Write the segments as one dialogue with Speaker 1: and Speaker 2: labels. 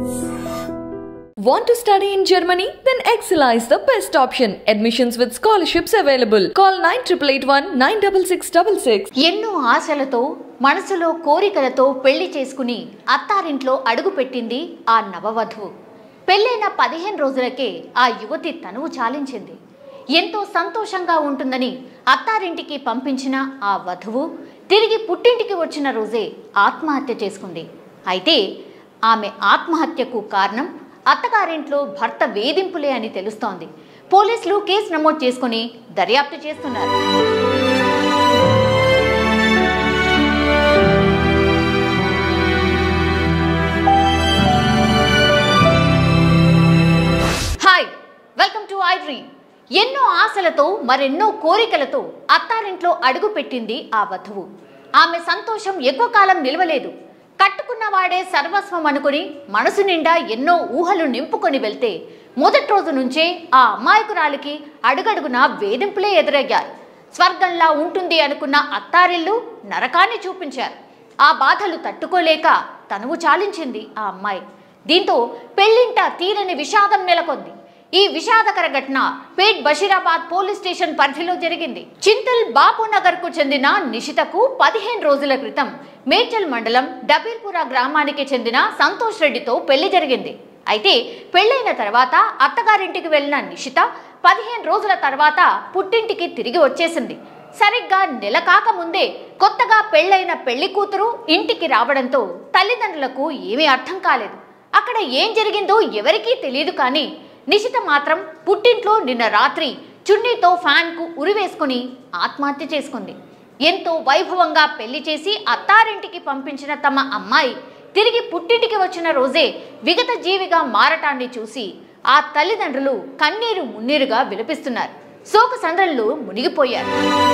Speaker 1: Want to study in Germany? Then Excella is the best option. Admissions with scholarships available. Call 9881 96666.
Speaker 2: ఎన్నో ఆశలతో మనసులో కోరికలతో పెళ్లి చేసుకుని అత్తారింట్లో అడుగుపెట్టింది ఆ నవవధువు పెళ్ళైన పదిహేను రోజులకే ఆ యువతి తనువు చాలించింది ఎంతో సంతోషంగా ఉంటుందని అత్తారింటికి పంపించిన ఆ వధువు తిరిగి పుట్టింటికి వచ్చిన రోజే ఆత్మహత్య చేసుకుంది అయితే ఆమె ఆత్మహత్యకు కారణం అత్తగారింట్లో భర్త వేధింపులే అని తెలుస్తోంది పోలీసులు కేసు నమోదు చేసుకుని దర్యాప్తు చేస్తున్నారు hi welcome to iDream ఎన్నో ఆశలతో మరెన్నో కోరికలతో అత్తారింట్లో అడుగుపెట్టింది ఆ వధువు ఆమె సంతోషం ఎక్కువ కాలం నిలవలేదు కట్టుకున్నవాడే సర్వస్వం అనుకుని మనసు నిండా ఎన్నో ఊహలు నింపుకొని వెళ్తే మొదటి రోజు నుంచే ఆ అమాయకురాలికి అడుగడుగునా వేధింపులే ఎదురయ్యారు స్వర్గంలా ఉంటుంది అనుకున్న అత్తారిల్లు నరకాన్ని చూపించారు ఆ బాధలు తట్టుకోలేక తనువు చాలించింది ఆ అమ్మాయి దీంతో పెళ్లింట తీరని విషాదం నెలకొంది ఈ విషాదకర ఘటన పేట్ బషీరాబాద్ పోలీస్ స్టేషన్ పరిధిలో జరిగింది చింతల్ బాపునగర్ కు చెందిన నిషితకు పదిహేను రోజుల క్రితం మేడ్చల్ మండలం డబీర్పుర గ్రామానికి చెందిన సంతోష్ రెడ్డితో పెళ్లి జరిగింది అయితే పెళ్లైన తర్వాత అత్తగారింటికి వెళ్లిన నిషిత పదిహేను రోజుల తర్వాత పుట్టింటికి తిరిగి వచ్చేసింది సరిగ్గా నెల కాక ముందే కొత్తగా పెళ్లైన పెళ్లి కూతురు ఇంటికి రావడంతో తల్లిదండ్రులకు ఏమీ అర్థం కాలేదు అక్కడ ఏం జరిగిందో ఎవరికీ తెలియదు కానీ నిషిత మాత్రం పుట్టింట్లో నిన్న రాత్రి చున్నీతో ఫ్యాన్కు ఉరివేసుకుని ఆత్మహత్య చేసుకుంది ఎంతో వైభవంగా పెళ్లి చేసి అత్తారింటికి పంపించిన తమ అమ్మాయి తిరిగి పుట్టింటికి వచ్చిన రోజే విగత జీవిగా మారటాన్ని చూసి ఆ తల్లిదండ్రులు కన్నీరు మున్నీరుగా విలపిస్తున్నారు శోక సంద్రంలో మునిగిపోయారు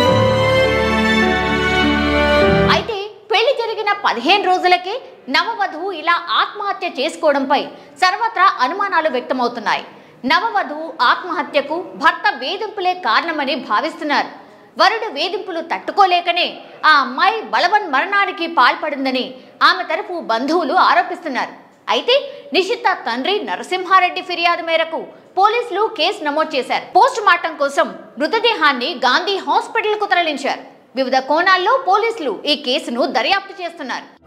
Speaker 2: అయితే పెళ్లి జరిగిన పదిహేను రోజులకే నవవధువు ఇలా ఆత్మహత్య చేసుకోవడంపై సర్వత్రా అనుమానాలు వ్యక్తమవుతున్నాయి నవవధువు ఆత్మహత్యకు భర్త వేధింపులే కారణమని భావిస్తున్నారు వరుడు వేధింపులు తట్టుకోలేకనే ఆ అమ్మాయి బలవన్ మరణానికి పాల్పడిందని ఆమె తరపు బంధువులు ఆరోపిస్తున్నారు అయితే నిషిత తండ్రి నరసింహారెడ్డి ఫిర్యాదు మేరకు పోలీసులు కేసు నమోదు చేశారు పోస్ట్ మార్టం కోసం మృతదేహాన్ని గాంధీ హాస్పిటల్కు తరలించారు వివిధ కోణాల్లో పోలీసులు ఈ కేసును దర్యాప్తు చేస్తున్నారు